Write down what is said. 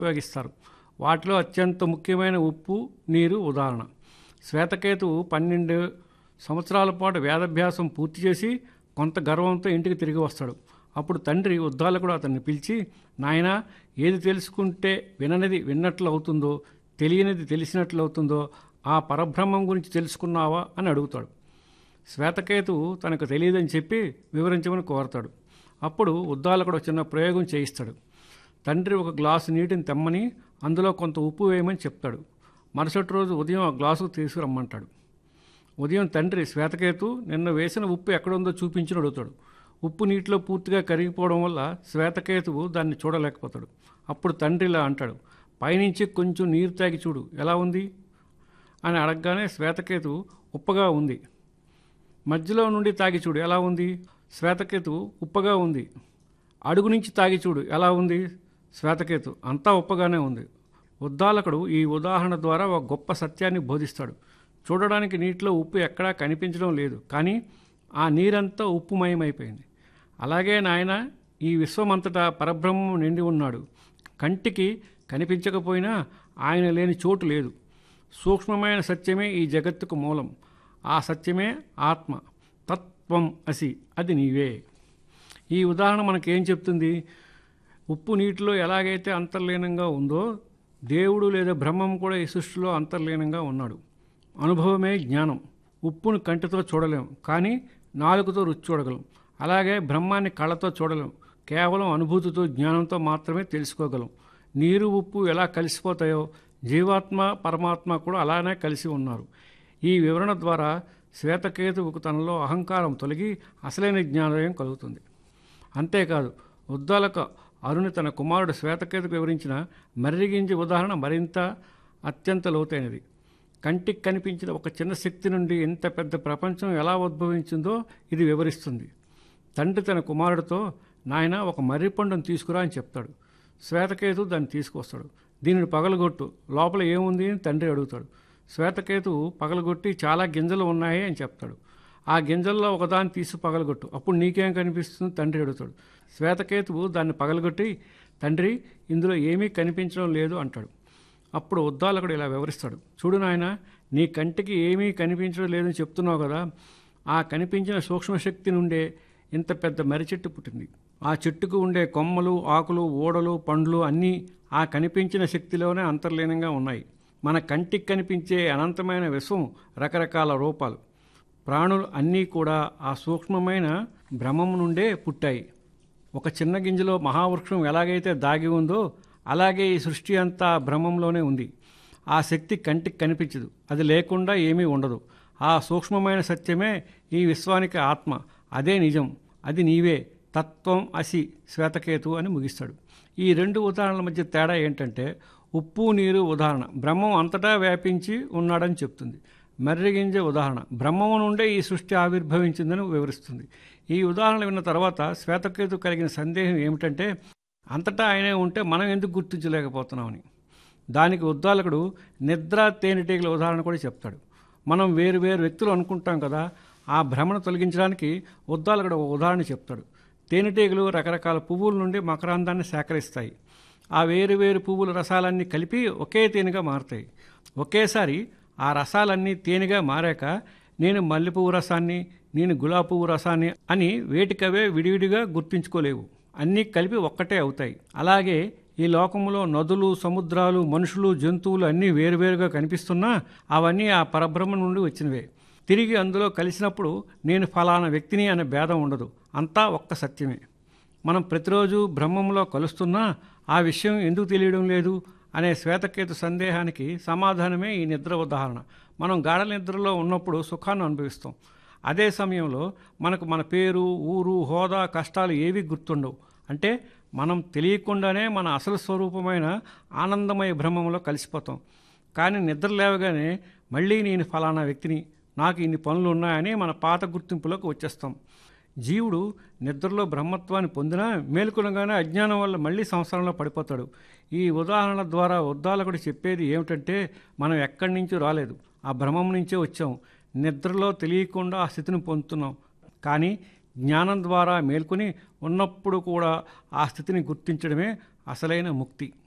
ఉపయోగిస్తారు వాటిలో అత్యంత ముఖ్యమైన ఉప్పు నీరు ఉదాహరణ శ్వేతకేతువు పన్నెండు సంవత్సరాల పాటు వేదాభ్యాసం పూర్తి చేసి కొంత గర్వంతో ఇంటికి తిరిగి వస్తాడు అప్పుడు తండ్రి ఉద్దాలకుడు అతన్ని పిలిచి నాయనా ఏది తెలుసుకుంటే విననిది విన్నట్లు అవుతుందో తెలియనిది తెలిసినట్లు అవుతుందో ఆ పరబ్రహ్మం గురించి తెలుసుకున్నావా అని అడుగుతాడు శ్వేతకేతువు తనకు తెలియదని చెప్పి వివరించమని కోరతాడు అప్పుడు ఉద్దాలకుడు చిన్న ప్రయోగం చేయిస్తాడు తండ్రి ఒక గ్లాసు నీటిని తెమ్మని అందులో కొంత ఉప్పు వేయమని చెప్తాడు మరుసటి రోజు ఉదయం ఆ గ్లాసు తీసుకురమ్మంటాడు ఉదయం తండ్రి శ్వేతకేతు నిన్న వేసిన ఉప్పు ఎక్కడుందో చూపించి అడుగుతాడు ఉప్పు నీటిలో పూర్తిగా కరిగిపోవడం వల్ల శ్వేతకేతువు దాన్ని చూడలేకపోతాడు అప్పుడు తండ్రి ఇలా అంటాడు పైనుంచి కొంచెం నీరు తాగి చూడు ఎలా ఉంది అని అడగగానే శ్వేతకేతు ఉప్పగా ఉంది మధ్యలో నుండి తాగి చూడు ఎలా ఉంది శ్వేతకేతు ఉప్పగా ఉంది అడుగు నుంచి తాగి చూడు ఎలా ఉంది శ్వేతకేతు అంతా ఉప్పగానే ఉంది ఉద్దాలకుడు ఈ ఉదాహరణ ద్వారా ఒక గొప్ప సత్యాన్ని బోధిస్తాడు చూడడానికి నీటిలో ఉప్పు ఎక్కడా కనిపించడం లేదు కానీ ఆ నీరంతా ఉప్పుమయమైపోయింది అలాగే నాయన ఈ విశ్వమంతటా పరబ్రహ్మం నిండి ఉన్నాడు కంటికి కనిపించకపోయినా ఆయన లేని చోటు లేదు సూక్ష్మమైన సత్యమే ఈ జగత్తుకు మూలం ఆ సత్యమే ఆత్మ తత్వం అసి అది నీవే ఈ ఉదాహరణ మనకేం చెప్తుంది ఉప్పు నీటిలో ఎలాగైతే అంతర్లీనంగా ఉందో దేవుడు లేదా బ్రహ్మం కూడా ఈ సృష్టిలో అంతర్లీనంగా ఉన్నాడు అనుభవమే జ్ఞానం ఉప్పును కంటితో చూడలేం కానీ నాలుగుతో రుచి చూడగలం అలాగే బ్రహ్మాన్ని కళ్ళతో చూడలేం కేవలం అనుభూతితో జ్ఞానంతో మాత్రమే తెలుసుకోగలం నీరు ఉప్పు ఎలా కలిసిపోతాయో జీవాత్మ పరమాత్మ కూడా అలానే కలిసి ఉన్నారు ఈ వివరణ ద్వారా శ్వేతకేతువుకు తనలో అహంకారం తొలగి అసలైన జ్ఞానోదయం కలుగుతుంది అంతేకాదు ఉద్దాలక అరుణి తన కుమారుడు శ్వేతకేతుకు వివరించిన మర్రిగింజ ఉదాహరణ మరింత అత్యంత లోతైనది కంటికి కనిపించిన ఒక చిన్న శక్తి నుండి ఇంత పెద్ద ప్రపంచం ఎలా ఉద్భవించిందో ఇది వివరిస్తుంది తండ్రి తన కుమారుడితో నాయన ఒక మర్రి పండును తీసుకురా అని చెప్తాడు శ్వేతకేతు దాన్ని తీసుకొస్తాడు దీనిని పగలగొట్టు లోపల ఏముంది అని తండ్రి అడుగుతాడు శ్వేతకేతు పగలగొట్టి చాలా గింజలు ఉన్నాయి అని చెప్తాడు ఆ గింజల్లో ఒకదాన్ని తీసి పగలగొట్టు అప్పుడు నీకేం కనిపిస్తుంది తండ్రి అడుగుతాడు శ్వేతకేతువు దాన్ని పగలగొట్టి తండ్రి ఇందులో ఏమీ కనిపించడం లేదు అంటాడు అప్పుడు ఉద్దాలకుడు ఇలా వివరిస్తాడు చూడు నాయన నీ కంటికి ఏమీ కనిపించడం లేదని చెప్తున్నావు కదా ఆ కనిపించిన సూక్ష్మశక్తి నుండే ఇంత పెద్ద మర్రి చెట్టు పుట్టింది ఆ చెట్టుకు ఉండే కొమ్మలు ఆకులు ఓడలు పండ్లు అన్నీ ఆ కనిపించిన శక్తిలోనే అంతర్లీనంగా ఉన్నాయి మన కంటికి కనిపించే అనంతమైన విశ్వం రకరకాల రూపాలు ప్రాణులు అన్నీ కూడా ఆ సూక్ష్మమైన భ్రమం నుండే పుట్టాయి ఒక చిన్న గింజలో మహావృక్షం ఎలాగైతే దాగి ఉందో అలాగే ఈ సృష్టి అంతా భ్రమంలోనే ఉంది ఆ శక్తి కంటికి కనిపించదు అది లేకుండా ఏమీ ఉండదు ఆ సూక్ష్మమైన సత్యమే ఈ విశ్వానికి ఆత్మ అదే నిజం అది నీవే తత్వం అసి శ్వేతకేతు అని ముగిస్తాడు ఈ రెండు ఉదాహరణల మధ్య తేడా ఏంటంటే ఉప్పు నీరు ఉదాహరణ బ్రహ్మం అంతటా వ్యాపించి ఉన్నాడని చెప్తుంది మర్రిగింజ ఉదాహరణ బ్రహ్మము నుండే ఈ సృష్టి ఆవిర్భవించిందని వివరిస్తుంది ఈ ఉదాహరణ విన్న తర్వాత శ్వేతకేతు కలిగిన సందేహం ఏమిటంటే అంతటా ఆయనే ఉంటే మనం ఎందుకు గుర్తించలేకపోతున్నామని దానికి ఉద్దాలకుడు నిద్ర తేనెటీగల ఉదాహరణ కూడా చెప్తాడు మనం వేరు వేరు వ్యక్తులు అనుకుంటాం కదా ఆ భ్రమను తొలగించడానికి ఉద్దాలకుడు ఒక ఉదాహరణ చెప్తాడు తేనెటీగలు రకరకాల పువ్వుల నుండి మకరాందాన్ని సేకరిస్తాయి ఆ వేరు వేరు పువ్వుల రసాలన్నీ కలిపి ఒకే తేనెగా మారుతాయి ఒకేసారి ఆ రసాలన్నీ తేనెగా మారాక నేను మల్లెపువ్వు రసాన్ని నేను గులాబీ పువ్వు రసాన్ని అని వేటికవే విడివిడిగా గుర్తించుకోలేవు అన్నీ కలిపి ఒక్కటే అవుతాయి అలాగే ఈ లోకంలో నదులు సముద్రాలు మనుషులు జంతువులు అన్నీ వేరువేరుగా కనిపిస్తున్నా అవన్నీ ఆ పరబ్రహ్మ నుండి వచ్చినవే తిరిగి అందులో కలిసినప్పుడు నేను ఫలానా వ్యక్తిని అనే భేదం ఉండదు అంతా ఒక్క సత్యమే మనం ప్రతిరోజు బ్రహ్మంలో కలుస్తున్నా ఆ విషయం ఎందుకు తెలియడం లేదు అనే శ్వేతకేతు సందేహానికి సమాధానమే ఈ నిద్ర ఉదాహరణ మనం గాఢ నిద్రలో ఉన్నప్పుడు సుఖాన్ని అనుభవిస్తాం అదే సమయంలో మనకు మన పేరు ఊరు హోదా కష్టాలు ఏవి గుర్తుండవు అంటే మనం తెలియకుండానే మన అసలు స్వరూపమైన ఆనందమయ బ్రహ్మంలో కలిసిపోతాం కానీ నిద్ర లేవగానే మళ్ళీ నేను ఫలానా వ్యక్తిని నాకు ఇన్ని పనులు ఉన్నాయని మన పాత గుర్తింపులోకి వచ్చేస్తాం జీవుడు నిద్రలో బ్రహ్మత్వాన్ని పొందినా మేలుకొనగానే అజ్ఞానం వల్ల మళ్ళీ సంసారంలో పడిపోతాడు ఈ ఉదాహరణ ద్వారా ఉద్దాలకుడు చెప్పేది ఏమిటంటే మనం ఎక్కడి నుంచో రాలేదు ఆ భ్రమం నుంచే వచ్చాం నిద్రలో తెలియకుండా ఆ స్థితిని పొందుతున్నాం కానీ జ్ఞానం ద్వారా మేల్కొని ఉన్నప్పుడు కూడా ఆ స్థితిని గుర్తించడమే అసలైన ముక్తి